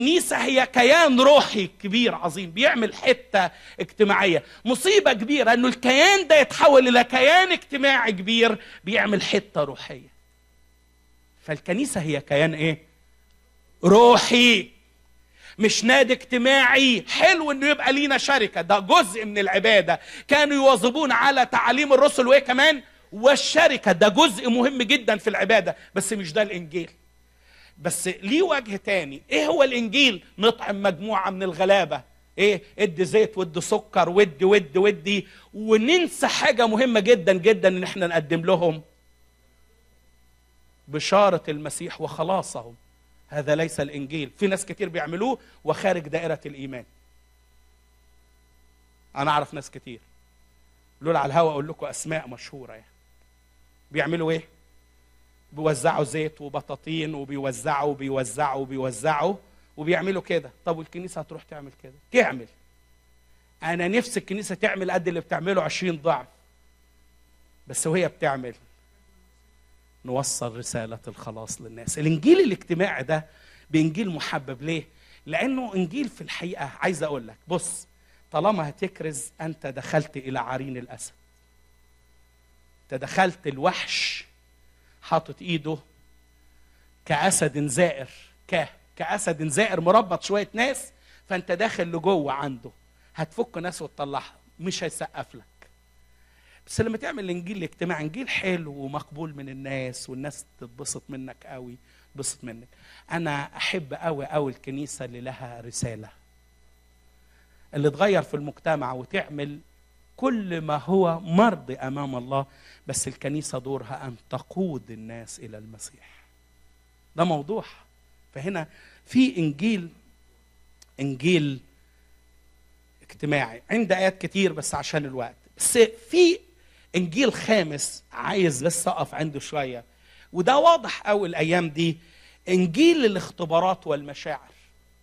الكنيسة هي كيان روحي كبير عظيم بيعمل حتة اجتماعية مصيبة كبيرة انه الكيان ده يتحول الى كيان اجتماعي كبير بيعمل حتة روحية فالكنيسة هي كيان ايه روحي مش نادي اجتماعي حلو انه يبقى لينا شركة ده جزء من العبادة كانوا يواظبون على تعاليم الرسل وايه كمان والشركة ده جزء مهم جدا في العبادة بس مش ده الانجيل بس ليه وجه تاني ايه هو الانجيل نطعم مجموعه من الغلابه ايه ادي زيت ودي سكر ودي ودي ودي وننسى حاجه مهمه جدا جدا ان احنا نقدم لهم بشاره المسيح وخلاصهم هذا ليس الانجيل في ناس كتير بيعملوه وخارج دائره الايمان انا اعرف ناس كتير لولا على الهوا اقول لكم اسماء مشهوره يعني بيعملوا ايه بيوزعوا زيت وبطاطين وبيوزعوا وبيوزعوا وبيوزعوا وبيعملوا كده طب والكنيسه هتروح تعمل كده تعمل انا نفسي الكنيسه تعمل قد اللي بتعمله عشرين ضعف بس وهي بتعمل نوصل رساله الخلاص للناس الانجيل الاجتماعي ده بانجيل محبب ليه لانه انجيل في الحقيقه عايز اقول لك بص طالما هتكرز انت دخلت الى عرين الاسد انت دخلت الوحش حاطط ايده كاسد زائر ك كاسد زائر مربط شويه ناس فانت داخل لجوه عنده هتفك ناس وتطلعها مش هيسقف لك بس لما تعمل الانجيل الاجتماعي انجيل حلو ومقبول من الناس والناس تتبسط منك قوي تبسط منك انا احب قوي قوي الكنيسه اللي لها رساله اللي تغير في المجتمع وتعمل كل ما هو مرضي امام الله بس الكنيسه دورها ان تقود الناس الى المسيح ده موضوع فهنا في انجيل انجيل اجتماعي عند ايات كتير بس عشان الوقت بس في انجيل خامس عايز بس اقف عنده شويه وده واضح قوي الايام دي انجيل الاختبارات والمشاعر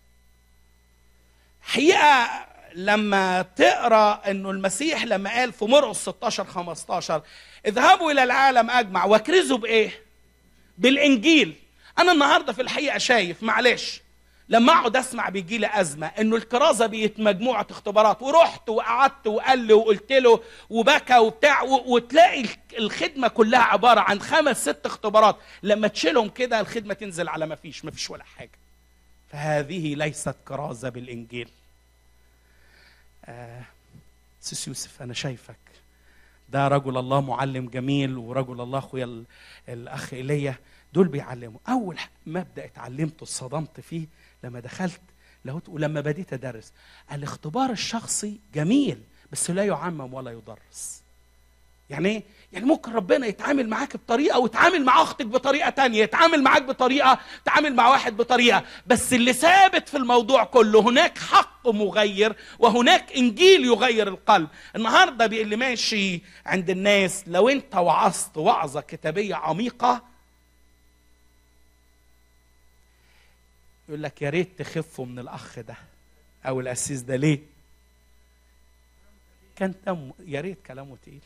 حقيقه لما تقرا انه المسيح لما قال في مرقس 16 15 اذهبوا الى العالم اجمع واكرزوا بايه؟ بالانجيل انا النهارده في الحقيقه شايف معلش لما اقعد اسمع بيجي لي ازمه انه الكرازه بقت مجموعه اختبارات ورحت وقعدت وقال لي وقلت له وبكى وبتاع وتلاقي الخدمه كلها عباره عن خمس ست اختبارات لما تشيلهم كده الخدمه تنزل على ما فيش ما فيش ولا حاجه فهذه ليست كرازه بالانجيل آه سيس يوسف انا شايفك ده رجل الله معلم جميل ورجل الله اخويا الاخ ايليا دول بيعلموا اول مبدا اتعلمته اتصدمت فيه لما دخلت لاهوت ولما بديت ادرس الاختبار الشخصي جميل بس لا يعمم ولا يدرس يعني ايه يعني ممكن ربنا يتعامل معاك بطريقه ويتعامل مع اختك بطريقه تانية يتعامل معاك بطريقه يتعامل مع واحد بطريقه بس اللي ثابت في الموضوع كله هناك حق مغير وهناك انجيل يغير القلب النهارده اللي ماشي عند الناس لو انت وعظت وعظه كتابيه عميقه يقول لك يا ريت تخفوا من الاخ ده او القسيس ده ليه كان دمه يا ريت كلامه تقيل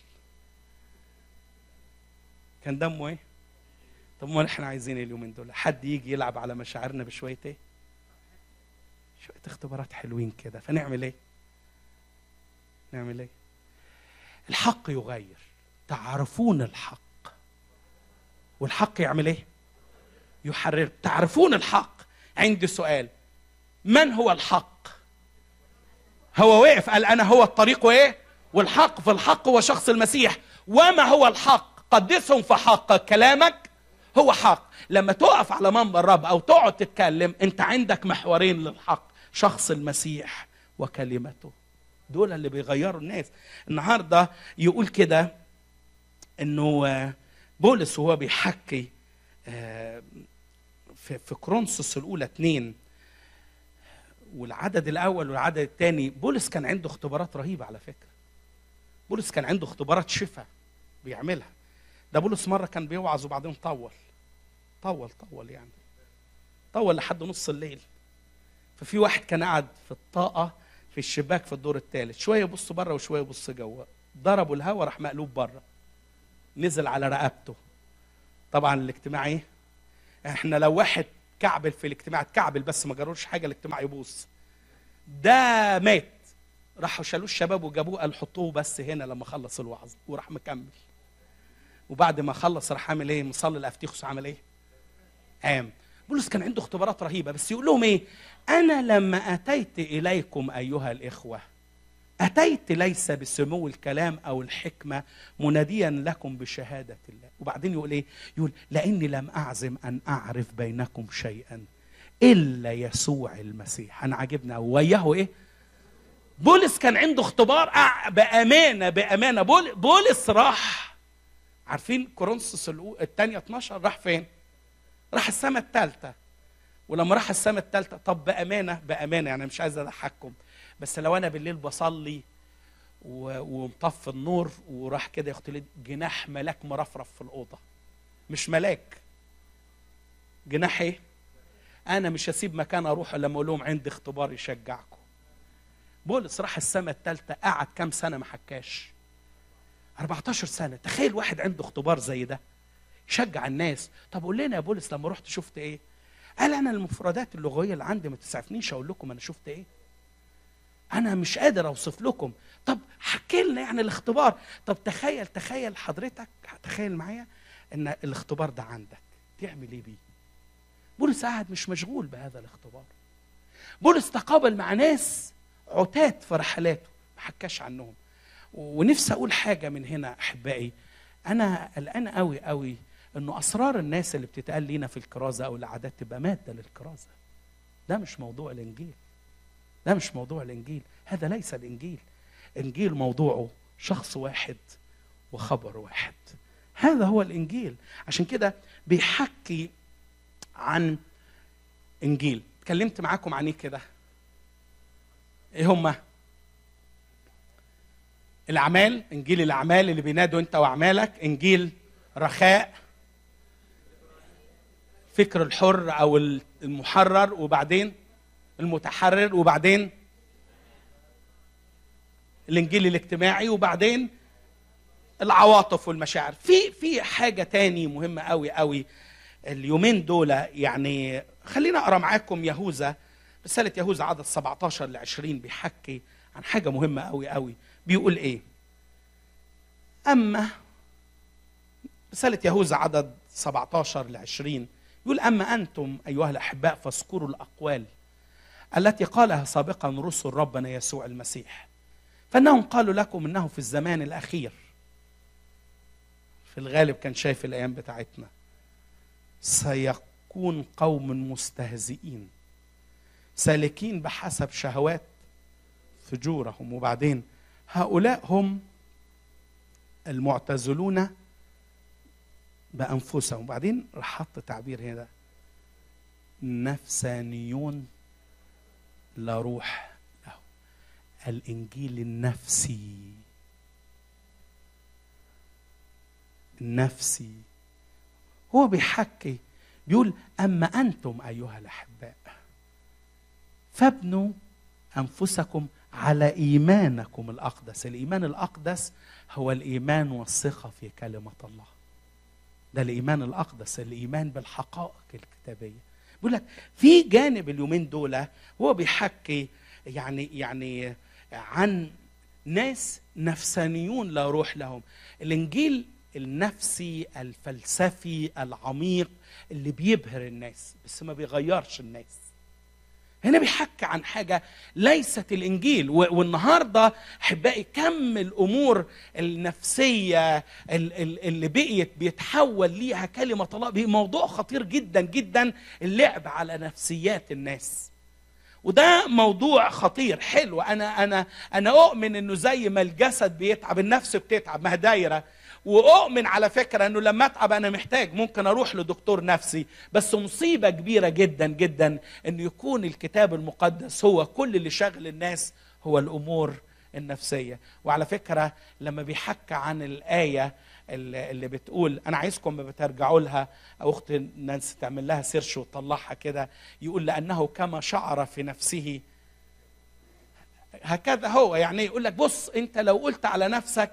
كان دمه ايه طب ما احنا عايزين اليومين دول حد يجي يلعب على مشاعرنا بشويه ايه شويه اختبارات حلوين كده فنعمل ايه نعمل ايه الحق يغير تعرفون الحق والحق يعمل ايه يحرر تعرفون الحق عندي سؤال من هو الحق هو وقف قال انا هو الطريق وايه والحق فالحق هو شخص المسيح وما هو الحق قدسهم في حقك كلامك هو حق لما تقف على منبر الرب او تقعد تتكلم انت عندك محورين للحق شخص المسيح وكلمته دول اللي بيغيروا الناس النهارده يقول كده انه بولس وهو بيحكي في في كرونسوس الاولى اتنين والعدد الاول والعدد الثاني بولس كان عنده اختبارات رهيبه على فكره بولس كان عنده اختبارات شفاء بيعملها ده بولس مره كان بيوعظ وبعدين طول طول طول يعني طول لحد نص الليل ففي واحد كان قاعد في الطاقه في الشباك في الدور الثالث شويه يبص بره وشويه يبص جوه ضربوا الهوا راح مقلوب بره نزل على رقبته طبعا الاجتماع ايه احنا لو واحد اتكعبل في الاجتماع اتكعبل بس ما جروش حاجه الاجتماع يبوظ ده مات راحوا شالوه الشباب وجابوه قال حطوه بس هنا لما خلص الوعظ وراح مكمل وبعد ما خلص راح عامل ايه مصلي الافتيخوس عمل ايه قام بولس كان عنده اختبارات رهيبه بس يقول لهم ايه انا لما اتيت اليكم ايها الاخوه اتيت ليس بسمو الكلام او الحكمه مناديا لكم بشهاده الله وبعدين يقول ايه يقول لاني لم اعزم ان اعرف بينكم شيئا الا يسوع المسيح انا عاجبنا وياه ايه بولس كان عنده اختبار أع- بامانه بامانه بول- بولس راح عارفين كورنثوس الثانيه 12 راح فين راح السماء الثالثه ولما راح السماء الثالثه طب بامانه بامانه يعني مش عايز اضحككم بس لو انا بالليل بصلي و- ومطفي النور وراح كده ياخد لي جناح ملاك مرفرف في الاوضه مش ملاك جناح ايه انا مش هسيب مكان اروح الا لما اقول لهم عندي اختبار يشجعكم بولس راح السماء الثالثه قعد كام سنه ما حكاش 14 سنه تخيل واحد عنده اختبار زي ده يشجع الناس طب قول لنا يا بولس لما رحت شفت ايه قال انا المفردات اللغويه اللي عندي ما تسعفنيش اقول لكم انا شفت ايه انا مش قادر اوصف لكم طب حكي لنا يعني الاختبار طب تخيل تخيل حضرتك تخيل معايا ان الاختبار ده عندك تعمل ايه بيه بولس قاعد مش مشغول بهذا الاختبار بولس تقابل مع ناس عتاد في رحلاته ما حكاش عنهم ونفسي اقول حاجه من هنا احبائي انا قلقان قوي قوي انه اسرار الناس اللي بتتقال لينا في الكرازه او العادات تبقى ماده للكرازه ده مش موضوع الانجيل ده مش موضوع الانجيل هذا ليس الانجيل انجيل موضوعه شخص واحد وخبر واحد هذا هو الانجيل عشان كده بيحكي عن انجيل اتكلمت معاكم عن ايه كده ايه هما الاعمال انجيل الاعمال اللي بينادوا انت واعمالك انجيل رخاء فكر الحر او المحرر وبعدين المتحرر وبعدين الانجيل الاجتماعي وبعدين العواطف والمشاعر في في حاجه تاني مهمه قوي قوي اليومين دول يعني خلينا اقرا معاكم يهوذا رساله يهوذا عدد 17 ل 20 بيحكي عن حاجه مهمه قوي قوي بيقول ايه اما رساله يهوذا عدد 17 ل 20 يقول اما انتم ايها الاحباء فاذكروا الاقوال التي قالها سابقا رسل ربنا يسوع المسيح فانهم قالوا لكم انه في الزمان الاخير في الغالب كان شايف الايام بتاعتنا سيكون قوم مستهزئين سالكين بحسب شهوات فجورهم وبعدين هؤلاء هم المعتزلون بانفسهم وبعدين راح حط تعبير هنا نفسانيون لا روح له الانجيل النفسي النفسي هو بيحكي بيقول اما انتم ايها الاحباء فابنوا انفسكم على ايمانكم الاقدس الايمان الاقدس هو الايمان والثقه في كلمه الله ده الايمان الاقدس الايمان بالحقائق الكتابيه بيقول لك في جانب اليومين دول هو بيحكي يعني يعني عن ناس نفسانيون لا روح لهم الانجيل النفسي الفلسفي العميق اللي بيبهر الناس بس ما بيغيرش الناس هنا بيحكي عن حاجة ليست الإنجيل والنهاردة أحبائي كم الأمور النفسية اللي بقيت بيتحول ليها كلمة الله موضوع خطير جدا جدا اللعب على نفسيات الناس وده موضوع خطير حلو انا انا انا اؤمن انه زي ما الجسد بيتعب النفس بتتعب ما هي دايره واؤمن على فكره انه لما اتعب انا محتاج ممكن اروح لدكتور نفسي بس مصيبه كبيره جدا جدا انه يكون الكتاب المقدس هو كل اللي شاغل الناس هو الامور النفسيه وعلى فكره لما بيحكى عن الايه اللي بتقول انا عايزكم ما بترجعوا لها او اخت نانسي تعمل لها سيرش وتطلعها كده يقول لانه كما شعر في نفسه هكذا هو يعني يقول لك بص انت لو قلت على نفسك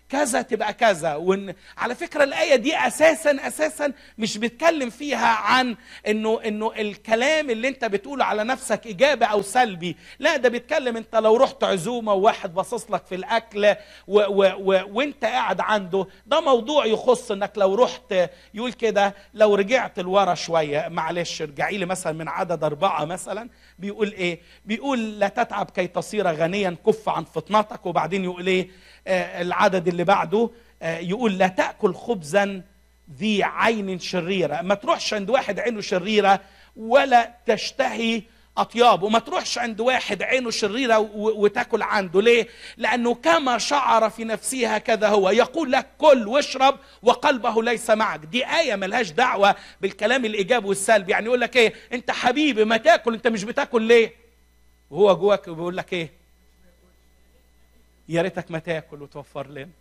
كذا تبقى كذا وان على فكره الايه دي اساسا اساسا مش بيتكلم فيها عن انه انه الكلام اللي انت بتقوله على نفسك ايجابي او سلبي لا ده بيتكلم انت لو رحت عزومه وواحد باصص لك في الاكل و و و وانت قاعد عنده ده موضوع يخص انك لو رحت يقول كده لو رجعت لورا شويه معلش ارجعي لي مثلا من عدد اربعه مثلا بيقول ايه بيقول لا تتعب كي تصير غنيا كف عن فطنتك وبعدين يقول ايه آه العدد اللي بعده آه يقول لا تاكل خبزا ذي عين شريره ما تروحش عند واحد عينه شريره ولا تشتهي اطياب وما تروحش عند واحد عينه شريره وتاكل عنده ليه لانه كما شعر في نفسه هكذا هو يقول لك كل واشرب وقلبه ليس معك دي ايه ملهاش دعوه بالكلام الايجابي والسلبي يعني يقول لك ايه انت حبيبي ما تاكل انت مش بتاكل ليه وهو جواك بيقول لك ايه يا ريتك ما تاكل وتوفر لنا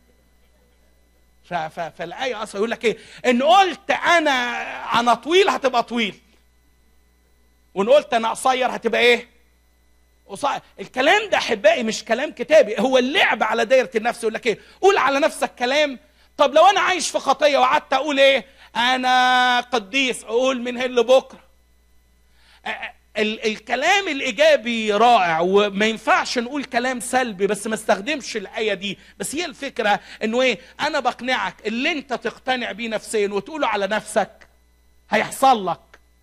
فالايه اصلا يقول لك ايه ان قلت انا انا طويل هتبقى طويل وان قلت انا قصير هتبقى ايه قصير الكلام ده احبائي مش كلام كتابي هو اللعب على دايره النفس يقول لك ايه قول على نفسك كلام طب لو انا عايش في خطيه وقعدت اقول ايه انا قديس اقول من هل لبكره ال- الكلام الايجابي رائع وما ينفعش نقول كلام سلبي بس ما استخدمش الايه دي بس هي الفكره انه ايه انا بقنعك اللي انت تقتنع بيه نفسيا وتقوله على نفسك هيحصل لك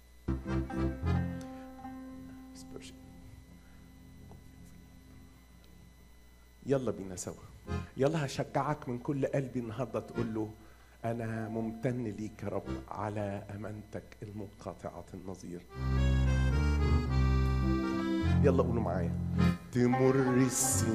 يلا بينا سوا يلا هشجعك من كل قلبي النهارده تقول له انا ممتن ليك يا رب على امانتك المنقطعه النظير يلا قولوا معايا تمر السنين